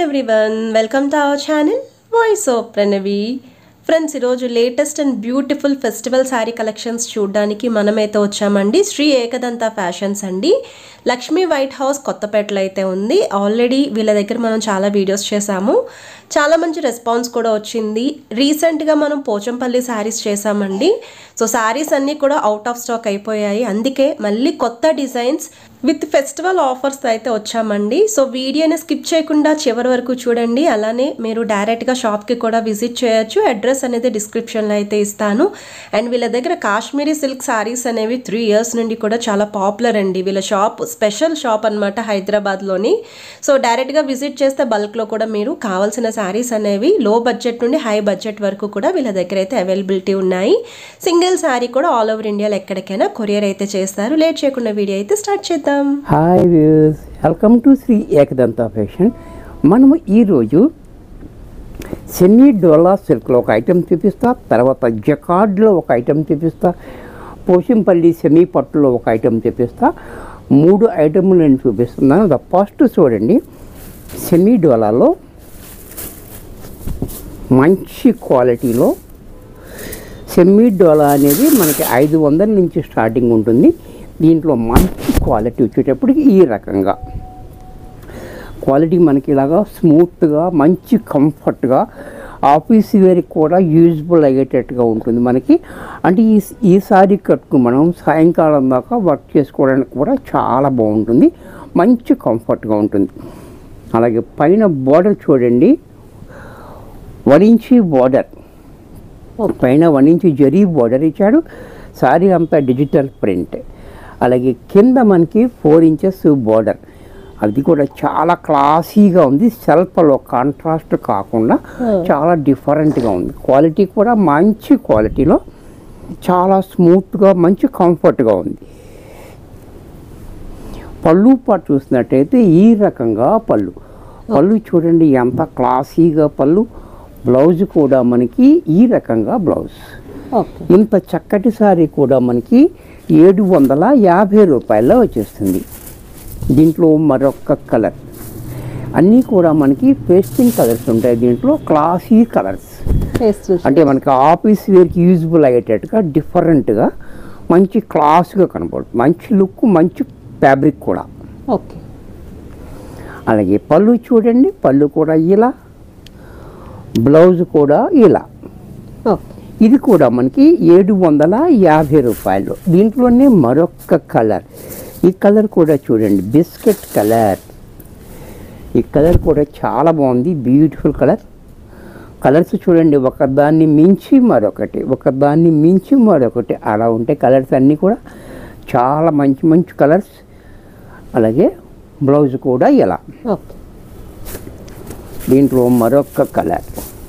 everyone welcome to our channel voice of Pranavi friends ఈరోజు latest and beautiful festival sari collections చూడడానికి మనమైతే వచ్చామండి Shri Ekadanta fashions అండి లక్ష్మీ వైట్ హౌస్ కొత్తపేటలో అయితే ఉంది ఆల్రెడీ వీళ్ళ దగ్గర మనం చాలా వీడియోస్ చేసాము చాలా మంచి రెస్పాన్స్ కూడా వచ్చింది రీసెంట్గా మనం పోచంపల్లి శారీస్ చేసామండి సో శారీస్ అన్నీ కూడా అవుట్ ఆఫ్ స్టాక్ అయిపోయాయి అందుకే మళ్ళీ కొత్త డిజైన్స్ విత్ ఫెస్టివల్ ఆఫర్స్ అయితే వచ్చామండి సో వీడియోని స్కిప్ చేయకుండా చివరి వరకు చూడండి అలానే మీరు డైరెక్ట్గా షాప్కి కూడా విజిట్ చేయొచ్చు అడ్రస్ అనేది డిస్క్రిప్షన్లో అయితే ఇస్తాను అండ్ వీళ్ళ దగ్గర కాశ్మీరీ సిల్క్ శారీస్ అనేవి త్రీ ఇయర్స్ నుండి కూడా చాలా పాపులర్ అండి వీళ్ళ షాప్ స్పెషల్ షాప్ అనమాట హైదరాబాద్లోని సో డైరెక్ట్గా విజిట్ చేస్తే బల్క్లో కూడా మీరు కావాల్సిన శారీస్ అనేవి లో బడ్జెట్ నుండి హై బడ్జెట్ వరకు కూడా వీళ్ళ దగ్గర అయితే అవైలబిలిటీ ఉన్నాయి సింగిల్ శారీ కూడా ఆల్ ఓవర్ ఇండియాలో ఎక్కడికైనా కొరియర్ అయితే చేస్తారు లేట్ చేయకుండా వీడియో అయితే స్టార్ట్ చేద్దాం hi views welcome to Sri Ekadanta fashion మనము ఈరోజు సెమీ డోలా సిల్క్లో ఒక ఐటెం చూపిస్తా తర్వాత జకార్డ్లో ఒక ఐటెం చూపిస్తా పోషంపల్లి సెమీ పట్టులో ఒక ఐటెం చూపిస్తా మూడు ఐటెంలు నేను చూపిస్తున్నాను ద ఫస్ట్ చూడండి సెమీ డోలాలో మంచి క్వాలిటీలో సెమీ డోలా అనేది మనకి ఐదు వందల నుంచి స్టార్టింగ్ ఉంటుంది దీంట్లో మంచి క్వాలిటీ వచ్చేటప్పటికి ఈ రకంగా క్వాలిటీ మనకి ఇలాగా స్మూత్గా మంచి కంఫర్ట్గా ఆఫీస్ వేర్కి కూడా యూజ్ఫుల్ అయ్యేటట్టుగా ఉంటుంది మనకి అంటే ఈ ఈ సారీ కట్టుకు మనం సాయంకాలం దాకా వర్క్ చేసుకోవడానికి కూడా చాలా బాగుంటుంది మంచి కంఫర్ట్గా ఉంటుంది అలాగే పైన బార్డర్ చూడండి వన్ ఇంచి బార్డర్ పైన వన్ ఇంచ్ జరీ బార్డర్ ఇచ్చాడు సారీ అంతా డిజిటల్ ప్రింట్ అలాగే కింద మనకి ఫోర్ ఇంచెస్ బార్డర్ అది కూడా చాలా క్లాసీగా ఉంది సెల్ఫ్లో కాంట్రాస్ట్ కాకుండా చాలా డిఫరెంట్గా ఉంది క్వాలిటీ కూడా మంచి క్వాలిటీలో చాలా స్మూత్గా మంచి కంఫర్ట్గా ఉంది పళ్ళు పాటు చూసినట్టయితే ఈ రకంగా పళ్ళు పళ్ళు చూడండి ఎంత క్లాసీగా పళ్ళు బ్లౌజ్ కూడా మనకి ఈ రకంగా బ్లౌజ్ ఓకే ఇంత చక్కటి సారీ కూడా మనకి ఏడు వందల యాభై రూపాయల్లో వచ్చేస్తుంది దీంట్లో మరొక కలర్ అన్నీ కూడా మనకి పేస్టింగ్ కలర్స్ ఉంటాయి దీంట్లో క్లాసీ కలర్స్ అంటే మనకి ఆఫీస్ వేర్కి యూజ్ఫుల్ అయ్యేటట్టుగా డిఫరెంట్గా మంచి క్లాస్గా కనపడుతుంది మంచి లుక్ మంచి ఫ్యాబ్రిక్ కూడా ఓకే అలాగే పళ్ళు చూడండి పళ్ళు కూడా ఇలా బ్లౌజ్ కూడా ఇలా ఓకే ఇది కూడా మనకి ఏడు వందల యాభై రూపాయలు దీంట్లోనే మరొక కలర్ ఈ కలర్ కూడా చూడండి బిస్కెట్ కలర్ ఈ కలర్ కూడా చాలా బాగుంది బ్యూటిఫుల్ కలర్ కలర్స్ చూడండి ఒకదాన్ని మించి మరొకటి ఒకదాన్ని మించి మరొకటి అలా ఉంటే కలర్స్ అన్నీ కూడా చాలా మంచి మంచి కలర్స్ అలాగే బ్లౌజ్ కూడా ఇలా ఓకే దీంట్లో మరొక కలర్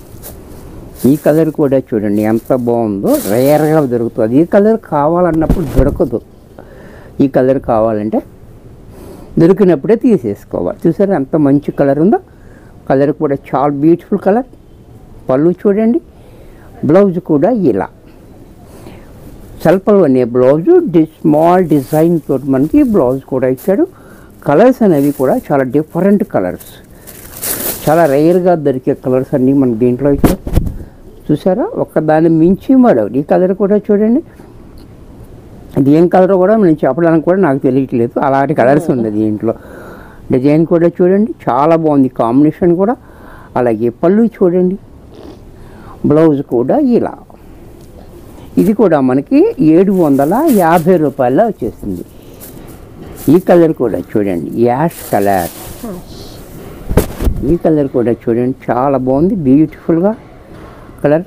ఈ కలర్ కూడా చూడండి ఎంత బాగుందో రేర్గా దొరుకుతుంది ఈ కలర్ కావాలన్నప్పుడు దొరకదు ఈ కలర్ కావాలంటే దొరికినప్పుడే తీసేసుకోవాలి చూసారా ఎంత మంచి కలర్ ఉందో కలర్ కూడా చాలా బ్యూటిఫుల్ కలర్ పళ్ళు చూడండి బ్లౌజ్ కూడా ఇలా సెల్ఫ్లో అనే బ్లౌజ్ డి స్మాల్ డిజైన్ తోటి మనకి బ్లౌజ్ కూడా ఇచ్చాడు కలర్స్ అనేవి కూడా చాలా డిఫరెంట్ కలర్స్ చాలా రేర్గా దొరికే కలర్స్ అన్నీ మనకి దీంట్లో ఇచ్చారు చూసారా ఒక్కదాన్ని మించి మరొకటి ఈ కలర్ కూడా చూడండి అది ఏం కలర్ కూడా నేను చెప్పడానికి కూడా నాకు తెలియట్లేదు అలాంటి కలర్స్ ఉంది దీంట్లో డిజైన్ కూడా చూడండి చాలా బాగుంది కాంబినేషన్ కూడా అలాగే పళ్ళు చూడండి బ్లౌజ్ కూడా ఇలా ఇది కూడా మనకి ఏడు వందల యాభై రూపాయల్లో వచ్చేసింది ఈ కలర్ కూడా చూడండి యాష్ కలర్ ఈ కలర్ కూడా చూడండి చాలా బాగుంది బ్యూటిఫుల్గా కలర్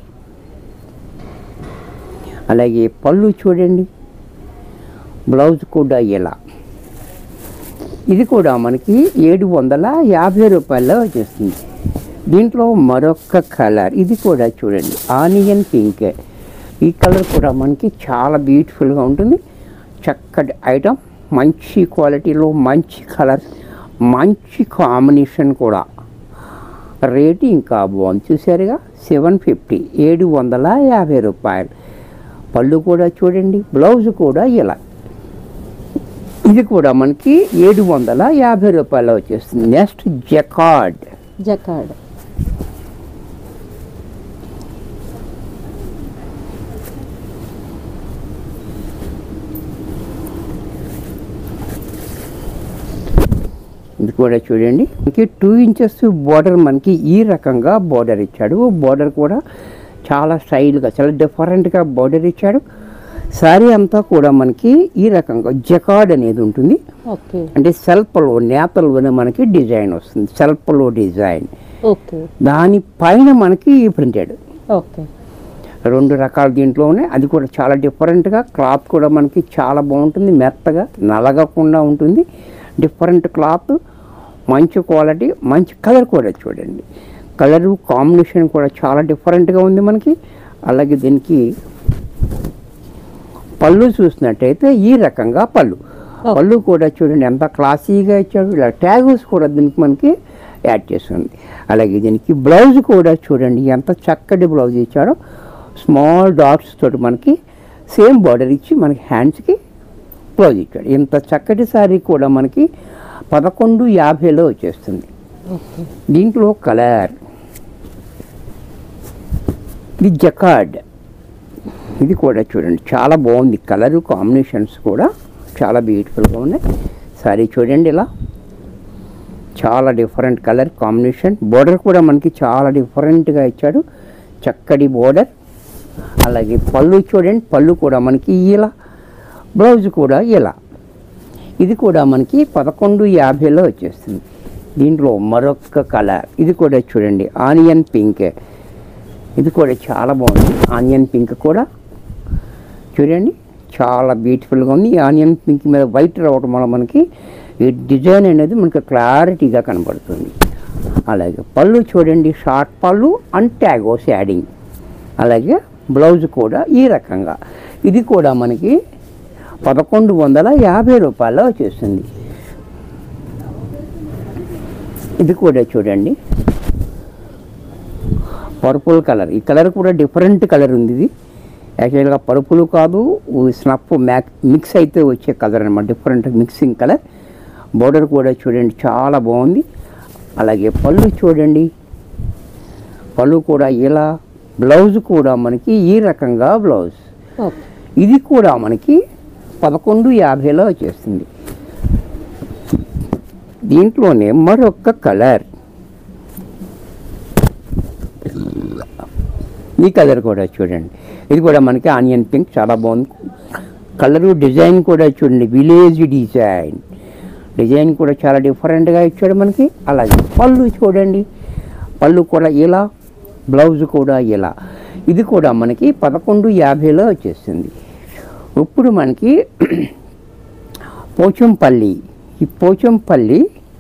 అలాగే పళ్ళు చూడండి బ్లౌజ్ కూడా ఇలా ఇది కూడా మనకి ఏడు వందల యాభై రూపాయల్లో వచ్చేస్తుంది దీంట్లో మరొక కలర్ ఇది కూడా చూడండి ఆనియన్ పింక్ ఈ కలర్ కూడా మనకి చాలా బ్యూటిఫుల్గా ఉంటుంది చక్కటి ఐటమ్ మంచి క్వాలిటీలో మంచి కలర్ మంచి కాంబినేషన్ కూడా రేటు ఇంకా బాగుంది చూసారుగా సెవెన్ ఫిఫ్టీ ఏడు వందల యాభై రూపాయలు పళ్ళు కూడా చూడండి బ్లౌజ్ కూడా ఇలా ఇది కూడా మనకి ఏడు వందల యాభై రూపాయలు వచ్చేస్తుంది నెక్స్ట్ జకార్డ్ జకాడ్ ఇది కూడా చూడండి మనకి టూ ఇంచెస్ బార్డర్ మనకి ఈ రకంగా బార్డర్ ఇచ్చాడు బార్డర్ కూడా చాలా స్టైల్గా చాలా డిఫరెంట్గా బార్డర్ ఇచ్చాడు శారీ అంతా కూడా మనకి ఈ రకంగా జకాడ్ అనేది ఉంటుంది ఓకే అంటే సెల్ఫ్లో నేతలోనే మనకి డిజైన్ వస్తుంది సెల్ఫ్లో డిజైన్ ఓకే దానిపైన మనకి ఈ ప్రింటెడ్ ఓకే రెండు రకాల దీంట్లో ఉన్నాయి అది కూడా చాలా డిఫరెంట్గా క్లాత్ కూడా మనకి చాలా బాగుంటుంది మెత్తగా నలగకుండా ఉంటుంది డిఫరెంట్ క్లాత్ మంచి క్వాలిటీ మంచి కలర్ కూడా చూడండి కలరు కాంబినేషన్ కూడా చాలా డిఫరెంట్గా ఉంది మనకి అలాగే దీనికి పళ్ళు చూసినట్టయితే ఈ రకంగా పళ్ళు పళ్ళు కూడా చూడండి ఎంత క్లాసీగా ఇచ్చాడు ఇలా ట్యాగుస్ కూడా దీనికి మనకి యాడ్ చేస్తుంది అలాగే దీనికి బ్లౌజ్ కూడా చూడండి ఎంత చక్కటి బ్లౌజ్ ఇచ్చాడో స్మాల్ డాట్స్ తోటి మనకి సేమ్ బార్డర్ ఇచ్చి మనకి హ్యాండ్స్కి బ్లౌజ్ ఇచ్చాడు ఇంత చక్కటి శారీ కూడా మనకి పదకొండు యాభైలో వచ్చేస్తుంది ఓకే దీంట్లో కలర్ ఇది జకాడ్ ఇది కూడా చూడండి చాలా బాగుంది కలరు కాంబినేషన్స్ కూడా చాలా బ్యూటిఫుల్గా ఉన్నాయి సారీ చూడండి ఇలా చాలా డిఫరెంట్ కలర్ కాంబినేషన్ బోర్డర్ కూడా మనకి చాలా డిఫరెంట్గా ఇచ్చాడు చక్కటి బోర్డర్ అలాగే పళ్ళు చూడండి పళ్ళు కూడా మనకి ఇలా బ్లౌజ్ కూడా ఇలా ఇది కూడా మనకి పదకొండు యాభైలో వచ్చేస్తుంది దీంట్లో మరొక కలర్ ఇది కూడా చూడండి ఆనియన్ పింక్ ఇది కూడా చాలా బాగుంది ఆనియన్ పింక్ కూడా చూడండి చాలా బ్యూటిఫుల్గా ఉంది ఈ ఆనియన్ పింక్ మీద వైట్ రావడం వల్ల మనకి ఈ డిజైన్ అనేది మనకి క్లారిటీగా కనబడుతుంది అలాగే పళ్ళు చూడండి షార్ట్ పళ్ళు అండ్ ట్యాగోస్ యాడింగ్ అలాగే బ్లౌజ్ కూడా ఈ రకంగా ఇది కూడా మనకి పదకొండు వందల యాభై రూపాయల్లో వచ్చేస్తుంది ఇది కూడా చూడండి పర్పుల్ కలర్ ఈ కలర్ కూడా డిఫరెంట్ కలర్ ఉంది ఇది యాక్చువల్గా పర్పుల్ కాదు స్నఫ్ మ్యాక్ మిక్స్ అయితే వచ్చే కలర్ అనమాట డిఫరెంట్ మిక్సింగ్ కలర్ బోర్డర్ కూడా చూడండి చాలా బాగుంది అలాగే పళ్ళు చూడండి పళ్ళు కూడా ఇలా బ్లౌజ్ కూడా మనకి ఈ రకంగా బ్లౌజ్ ఓకే ఇది కూడా మనకి పదకొండు యాభైలో వచ్చేస్తుంది దీంట్లోనే మరొక కలర్ ఈ కలర్ కూడా చూడండి ఇది కూడా మనకి ఆనియన్ పింక్ చాలా బాగుంది కలరు డిజైన్ కూడా చూడండి విలేజ్ డిజైన్ డిజైన్ కూడా చాలా డిఫరెంట్గా ఇచ్చాడు మనకి అలాగే పళ్ళు చూడండి పళ్ళు కూడా ఇలా బ్లౌజ్ కూడా ఇలా ఇది కూడా మనకి పదకొండు యాభైలో వచ్చేస్తుంది ఇప్పుడు మనకి పోచంపల్లి ఈ పోచంపల్లి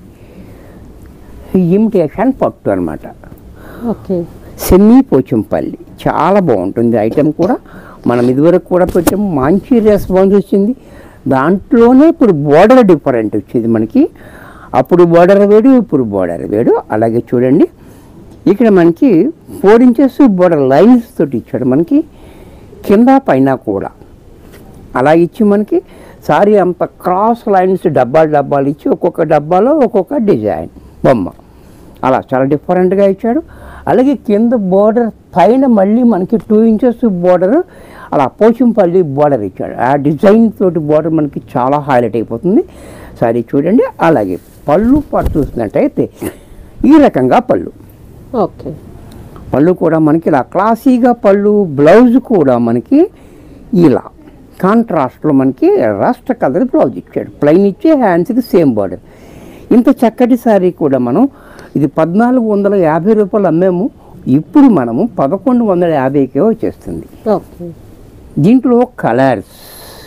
ఇమిటేషన్ పట్టు అనమాట ఓకే సెమీ పోచంపల్లి చాలా బాగుంటుంది ఐటెం కూడా మనం ఇదివరకు కూడా పెట్టాము మంచి రెస్పాన్స్ వచ్చింది దాంట్లోనే ఇప్పుడు బోర్డర్ డిఫరెంట్ వచ్చింది మనకి అప్పుడు బోర్డర్ వేడు ఇప్పుడు బోర్డర్ వేడు అలాగే చూడండి ఇక్కడ మనకి ఫోర్ ఇంచెస్ బోర్డర్ లైన్స్ తోటి ఇచ్చాడు మనకి కింద పైన కూడా అలా ఇచ్చి మనకి సారీ అంత క్రాస్ లైన్స్ డబ్బాలు డబ్బాలు ఇచ్చి ఒక్కొక్క డబ్బాలో ఒక్కొక్క డిజైన్ బొమ్మ అలా చాలా డిఫరెంట్గా ఇచ్చాడు అలాగే కింద బోర్డర్ పైన మళ్ళీ మనకి టూ ఇంచెస్ బోర్డర్ అలా పోచంపల్లి బోర్డర్ ఇచ్చాడు ఆ డిజైన్ తోటి బోర్డర్ మనకి చాలా హైలైట్ అయిపోతుంది సారీ చూడండి అలాగే పళ్ళు పట్టు చూసినట్టయితే ఈ రకంగా పళ్ళు ఓకే పళ్ళు కూడా మనకి ఇలా క్లాసీగా పళ్ళు బ్లౌజ్ కూడా మనకి ఇలా కాంట్రాస్ట్లో మనకి రస్ట్ కలర్ బ్లౌజ్ ఇచ్చాడు ప్లెయిన్ ఇచ్చి హ్యాండ్స్కి సేమ్ బార్డర్ ఇంత చక్కటి శారీ కూడా మనం ఇది పద్నాలుగు వందల యాభై రూపాయలు అమ్మాము ఇప్పుడు మనము పదకొండు వందల యాభైకే వచ్చేస్తుంది ఓకే దీంట్లో కలర్స్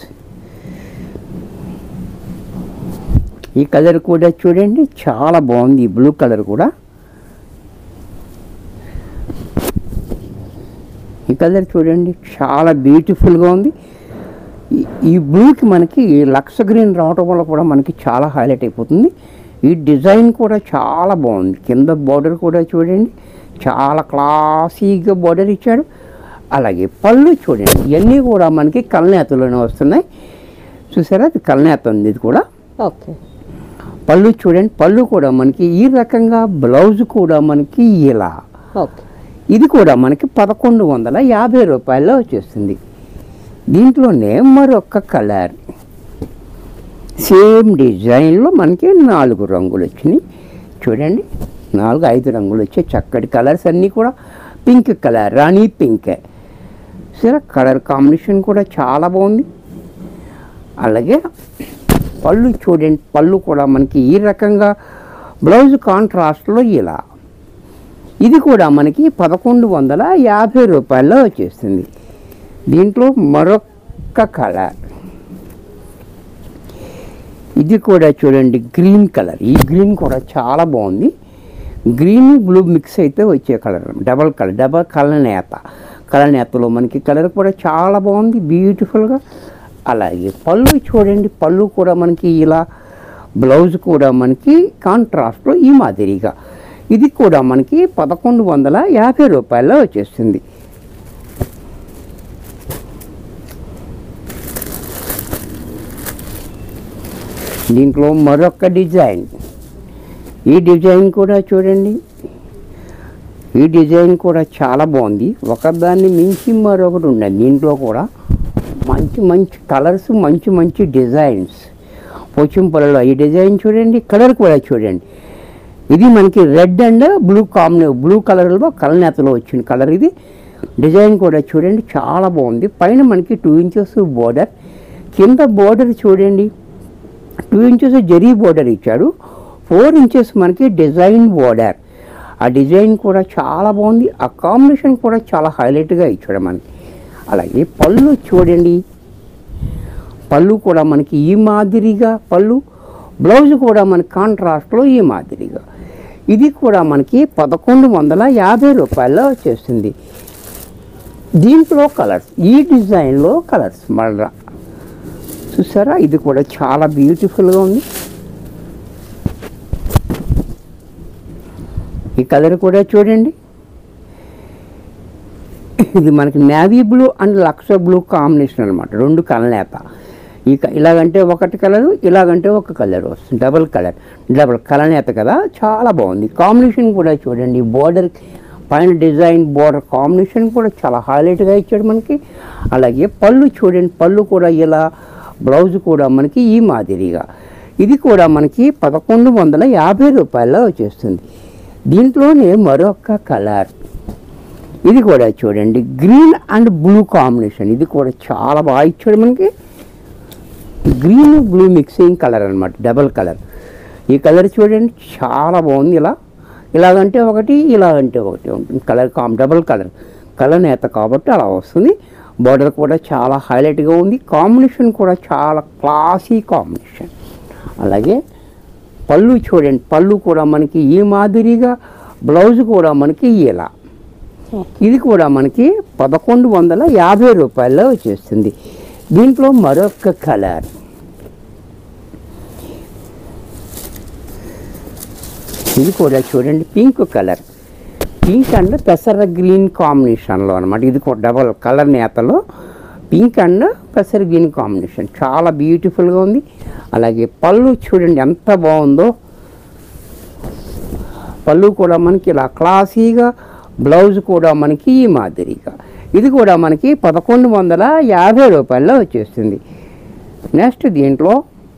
ఈ కలర్ కూడా చూడండి చాలా బాగుంది ఈ బ్లూ కలర్ కూడా ఈ కలర్ చూడండి చాలా బ్యూటిఫుల్గా ఉంది ఈ- ఈ బ్లూకి మనకి లక్స్ గ్రీన్ రావటం వల్ల కూడా మనకి చాలా హైలైట్ అయిపోతుంది ఈ డిజైన్ కూడా చాలా బాగుంది కింద బార్డర్ కూడా చూడండి చాలా క్లాసీగా బార్డర్ ఇచ్చాడు అలాగే పళ్ళు చూడండి ఇవన్నీ కూడా మనకి కల్నేతలోనే వస్తున్నాయి చూసారా అది కల్నేత ఉంది ఇది కూడా ఓకే పళ్ళు చూడండి పళ్ళు కూడా మనకి ఈ రకంగా బ్లౌజ్ కూడా మనకి ఇలా ఓకే ఇది కూడా మనకి పదకొండు వందల యాభై రూపాయల్లో వచ్చేస్తుంది దీంట్లోనే మరొక కలర్ సేమ్ డిజైన్లో మనకి నాలుగు రంగులు వచ్చినాయి చూడండి నాలుగు ఐదు రంగులు వచ్చాయి చక్కటి కలర్స్ అన్నీ కూడా పింక్ కలర్ రాణి పింక్ సరే కలర్ కాంబినేషన్ కూడా చాలా బాగుంది అలాగే పళ్ళు చూడండి పళ్ళు కూడా మనకి ఈ రకంగా బ్లౌజ్ కాంట్రాస్ట్లో ఇలా ఇది కూడా మనకి పదకొండు వందల యాభై రూపాయల్లో వచ్చేస్తుంది దీంట్లో మరొక కలర్ ఇది కూడా చూడండి గ్రీన్ కలర్ ఈ గ్రీన్ కూడా చాలా బాగుంది గ్రీన్ బ్లూ మిక్స్ అయితే వచ్చే colour double colour double colour నేత కలర్ నేతలో మనకి కలర్ కూడా చాలా బాగుంది బ్యూటిఫుల్గా అలాగే పళ్ళు చూడండి పళ్ళు కూడా మనకి ఇలా బ్లౌజ్ కూడా మనకి కాంట్రాస్ట్లో ఈ మాదిరిగా ఇది కూడా మనకి పదకొండు వందల యాభై రూపాయల్లో వచ్చేస్తుంది దీంట్లో మరొక డిజైన్ ఈ డిజైన్ కూడా చూడండి ఈ డిజైన్ కూడా చాలా బాగుంది ఒకదాన్ని మించి మరొకటి ఉన్నది దీంట్లో కూడా మంచి మంచి కలర్స్ మంచి మంచి డిజైన్స్ పోచంపల్లిలో ఈ డిజైన్ చూడండి కలర్ కూడా చూడండి ఇది మనకి రెడ్ అండ్ బ్లూ కాంబినే బ్లూ కలర్లో కలనేతలో వచ్చిన కలర్ ఇది డిజైన్ కూడా చూడండి చాలా బాగుంది పైన మనకి టూ ఇంచెస్ బోర్డర్ కింద బోర్డర్ చూడండి టూ ఇంచెస్ జరీ బోర్డర్ ఇచ్చాడు ఫోర్ ఇంచెస్ మనకి డిజైన్ బోర్డర్ ఆ డిజైన్ కూడా చాలా బాగుంది ఆ కాంబినేషన్ కూడా చాలా హైలైట్గా ఇచ్చాడు మనకి అలాగే పళ్ళు చూడండి పళ్ళు కూడా మనకి ఈ మాదిరిగా పళ్ళు బ్లౌజ్ కూడా మనకి కాంట్రాస్ట్లో ఈ మాదిరిగా ఇది కూడా మనకి పదకొండు వందల యాభై రూపాయల్లో వచ్చేస్తుంది దీంట్లో కలర్స్ ఈ డిజైన్లో కలర్స్ మళ్ళా చూసారా ఇది కూడా చాలా బ్యూటిఫుల్గా ఉంది ఈ కలర్ కూడా చూడండి ఇది మనకి నేవీ బ్లూ అండ్ లక్స బ్లూ కాంబినేషన్ అనమాట రెండు కలనేత ఇక ఇలాగంటే ఒకటి కలరు ఇలాగంటే ఒక కలర్ వస్తుంది డబుల్ కలర్ డబుల్ కలనేత కదా చాలా బాగుంది కాంబినేషన్ కూడా చూడండి బోర్డర్ పైన డిజైన్ బోర్డర్ కాంబినేషన్ కూడా చాలా హైలైట్గా ఇచ్చాడు మనకి అలాగే పళ్ళు చూడండి పళ్ళు కూడా ఇలా బ్లౌజ్ కూడా మనకి ఈ మాదిరిగా ఇది కూడా మనకి పదకొండు వందల యాభై రూపాయల్లో వచ్చేస్తుంది దీంట్లోనే మరొక కలర్ ఇది కూడా చూడండి గ్రీన్ అండ్ బ్లూ కాంబినేషన్ ఇది కూడా చాలా బాగా ఇచ్చాడు మనకి గ్రీన్ బ్లూ మిక్సింగ్ కలర్ అనమాట డబల్ కలర్ ఈ కలర్ చూడండి చాలా బాగుంది ఇలా ఇలాగంటే ఒకటి ఇలాగంటే ఒకటి ఉంటుంది కలర్ కామ్ డబల్ కలర్ కలర్ నేత కాబట్టి అలా వస్తుంది బార్డర్ కూడా చాలా హైలైట్గా ఉంది కాంబినేషన్ కూడా చాలా క్లాసీ కాంబినేషన్ అలాగే పళ్ళు చూడండి పళ్ళు కూడా మనకి ఈ మాదిరిగా బ్లౌజ్ కూడా మనకి ఇలా ఇది కూడా మనకి పదకొండు వందల యాభై రూపాయల్లో వచ్చేస్తుంది దీంట్లో మరొక కలర్ ఇది కూడా చూడండి పింక్ కలర్ పింక్ అండ్ పెసర గ్రీన్ కాంబినేషన్లో అనమాట ఇది కూడా డబల్ కలర్ నేతలో పింక్ అండ్ పెసర గ్రీన్ కాంబినేషన్ చాలా బ్యూటిఫుల్గా ఉంది అలాగే పళ్ళు చూడండి ఎంత బాగుందో పళ్ళు కూడా మనకి ఇలా క్లాసీగా బ్లౌజ్ కూడా మనకి ఈ మాదిరిగా ఇది కూడా మనకి పదకొండు వందల యాభై రూపాయల్లో వచ్చేస్తుంది నెక్స్ట్ దీంట్లో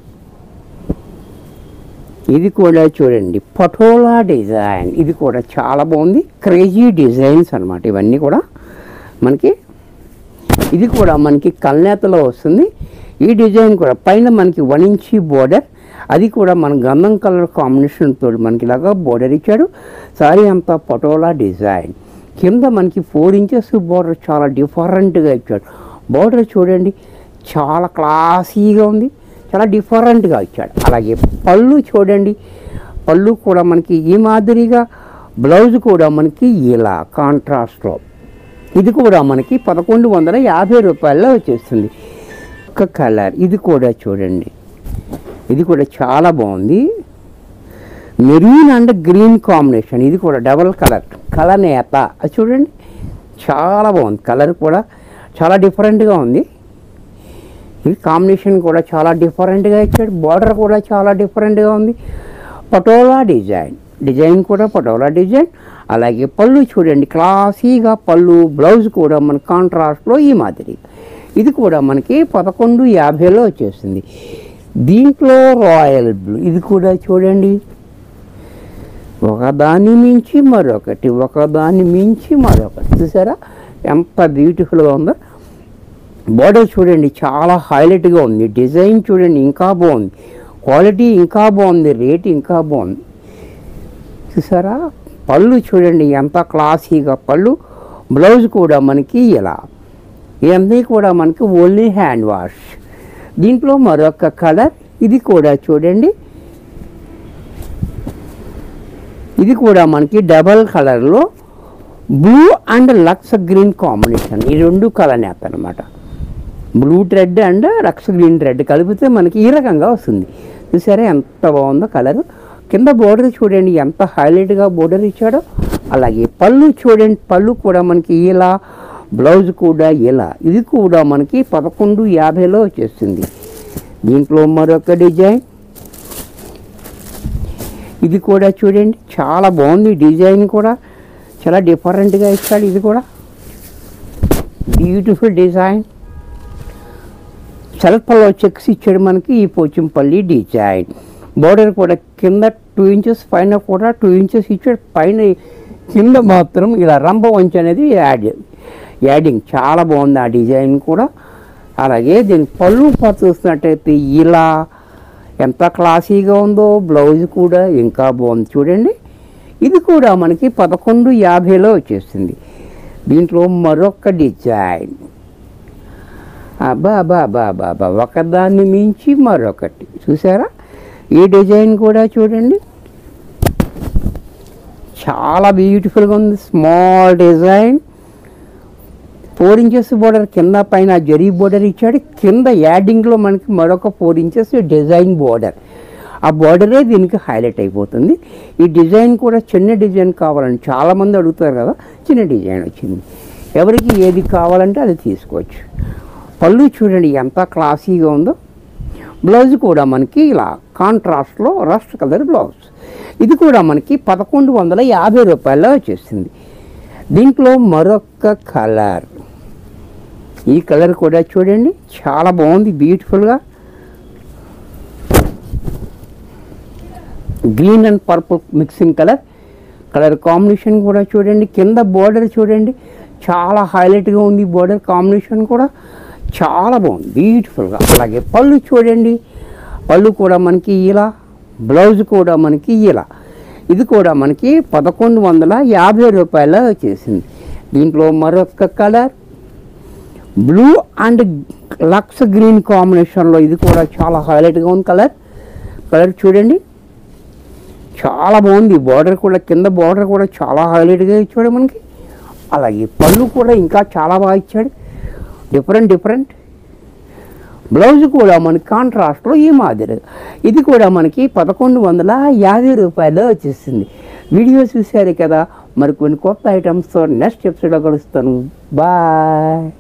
ఇది కూడా చూడండి పటోలా డిజైన్ ఇది కూడా చాలా బాగుంది క్రేజీ డిజైన్స్ అన్నమాట ఇవన్నీ కూడా మనకి ఇది కూడా మనకి కల్నేతలో వస్తుంది ఈ డిజైన్ కూడా పైన మనకి వన్ ఇంచి బోర్డర్ అది కూడా మన గంధం కలర్ కాంబినేషన్ తోటి మనకి ఇలాగా బోర్డర్ ఇచ్చాడు సారీ అంతా పటోలా డిజైన్ కింద మనకి ఫోర్ ఇంచెస్ బోర్డర్ చాలా డిఫరెంట్గా ఇచ్చాడు బోర్డర్ చూడండి చాలా క్లాసీగా ఉంది చాలా డిఫరెంట్గా ఇచ్చాడు అలాగే పళ్ళు చూడండి పళ్ళు కూడా మనకి ఈ మాదిరిగా బ్లౌజ్ కూడా మనకి ఇలా కాంట్రాస్ట్లో ఇది కూడా మనకి పదకొండు వందల యాభై రూపాయల్లో వచ్చేస్తుంది ఒక కలర్ ఇది కూడా చూడండి ఇది కూడా చాలా బాగుంది మెరూన్ అండ్ గ్రీన్ కాంబినేషన్ ఇది కూడా డబల్ కలర్ కలర్ నేత అది చూడండి చాలా బాగుంది కలర్ కూడా చాలా డిఫరెంట్గా ఉంది ఈ కాంబినేషన్ కూడా చాలా డిఫరెంట్గా ఇచ్చాడు బార్డర్ కూడా చాలా డిఫరెంట్గా ఉంది పటోలా డిజైన్ డిజైన్ కూడా పటోలా డిజైన్ అలాగే పళ్ళు చూడండి క్లాసీగా పళ్ళు బ్లౌజ్ కూడా మన కాంట్రాస్ట్లో ఈ మాదిరి ఇది కూడా మనకి పదకొండు యాభైలో వచ్చేస్తుంది దీంట్లో రాయల్ బ్లూ ఇది కూడా చూడండి ఒకదాన్ని మించి మరొకటి ఒకదాన్ని మించి మరొకటి చూసారా ఎంత బ్యూటిఫుల్గా ఉందో బార్డర్ చూడండి చాలా హైలైట్గా ఉంది డిజైన్ చూడండి ఇంకా బాగుంది క్వాలిటీ ఇంకా బాగుంది రేట్ ఇంకా బాగుంది చూసారా పళ్ళు చూడండి ఎంత క్లాసీగా పళ్ళు బ్లౌజ్ కూడా మనకి ఇలా ఇవన్నీ కూడా మనకి ఓన్లీ హ్యాండ్ వాష్ దీంట్లో మరొక కలర్ ఇది కూడా చూడండి ఇది కూడా మనకి డబల్ కలర్లో బ్లూ అండ్ లక్స్ గ్రీన్ కాంబినేషన్ ఈ రెండు కలర్ నేత అనమాట బ్లూ రెడ్ అండ్ లక్స్ గ్రీన్ రెడ్ కలిపితే మనకి ఈ రకంగా వస్తుంది చూసారా ఎంత బాగుందో కలర్ కింద బోర్డర్ చూడండి ఎంత హైలైట్గా బోర్డర్ ఇచ్చాడో అలాగే పళ్ళు చూడండి పళ్ళు కూడా మనకి ఇలా బ్లౌజ్ కూడా ఇలా ఇది కూడా మనకి పదకొండు యాభైలో వచ్చేస్తుంది దీంట్లో మరొక డిజైన్ ఇది కూడా చూడండి చాలా బాగుంది డిజైన్ కూడా చాలా డిఫరెంట్గా ఇచ్చాడు ఇది కూడా బ్యూటిఫుల్ డిజైన్ సెల్ఫ్లో చెక్స్ ఇచ్చాడు మనకి ఈ పోచంపల్లి డిజైన్ బోర్డర్ కూడా కింద టూ ఇంచెస్ పైన కూడా టూ ఇంచెస్ ఇచ్చాడు పైన కింద మాత్రం ఇలా రంభ వంచ అనేది యాడ్ యాడింగ్ చాలా బాగుంది ఆ డిజైన్ కూడా అలాగే దీని పళ్ళు పాటు చూసినట్టయితే ఇలా ఎంత క్లాసీగా ఉందో బ్లౌజ్ కూడా ఇంకా బాగుంది చూడండి ఇది కూడా మనకి పదకొండు యాభైలో వచ్చేస్తుంది దీంట్లో మరొక డిజైన్ అబ్బా అబ్బా అబ్బా అబ్బా అబ్బా ఒకదాన్ని మించి మరొకటి చూసారా ఈ డిజైన్ కూడా చూడండి చాలా బ్యూటిఫుల్గా ఉంది small design four inches border కింద పైన జరీ బోర్డర్ ఇచ్చాడు కింద యాడింగ్లో మనకి మరొక ఫోర్ ఇంచెస్ డిజైన్ బోర్డర్ ఆ బోర్డరే దీనికి హైలైట్ అయిపోతుంది ఈ డిజైన్ కూడా చిన్న డిజైన్ కావాలని చాలామంది అడుగుతారు కదా చిన్న డిజైన్ వచ్చింది ఎవరికి ఏది కావాలంటే అది తీసుకోవచ్చు పళ్ళు చూడండి ఎంత క్లాసీగా ఉందో బ్లౌజ్ కూడా మనకి ఇలా కాంట్రాస్ట్లో రస్ట్ కలర్ బ్లౌజ్ ఇది కూడా మనకి పదకొండు వందల యాభై రూపాయల్లో వచ్చేసింది దీంట్లో మరొక కలర్ ఈ కలర్ కూడా చూడండి చాలా బాగుంది బ్యూటిఫుల్గా green and purple mixing colour colour combination కూడా చూడండి కింద బోర్డర్ చూడండి చాలా హైలైట్గా ఉంది బోర్డర్ కాంబినేషన్ కూడా చాలా బాగుంది బ్యూటిఫుల్గా అలాగే పళ్ళు చూడండి పళ్ళు కూడా మనకి ఇలా బ్లౌజ్ కూడా మనకి ఇలా ఇది కూడా మనకి పదకొండు వందల యాభై రూపాయల వచ్చేసింది దీంట్లో మరొక కలర్ బ్లూ అండ్ లక్స్ గ్రీన్ కాంబినేషన్లో ఇది కూడా చాలా హైలైట్గా ఉంది కలర్ కలర్ చూడండి చాలా బాగుంది బార్డర్ కూడా కింద బార్డర్ కూడా చాలా హైలైట్గా ఇచ్చాడు మనకి అలాగే పళ్ళు కూడా ఇంకా చాలా బాగా ఇచ్చాడు డిఫరెంట్ డిఫరెంట్ బ్లౌజ్ కూడా మనకి కాంట్రాస్ట్లో ఈ మాదిరి ఇది కూడా మనకి పదకొండు వందల యాభై రూపాయలు వచ్చేసింది వీడియో చూశారు కదా మరి కొన్ని కొత్త ఐటమ్స్తో నెక్స్ట్ ఎపిసోడ్లో కలుస్తాను బాయ్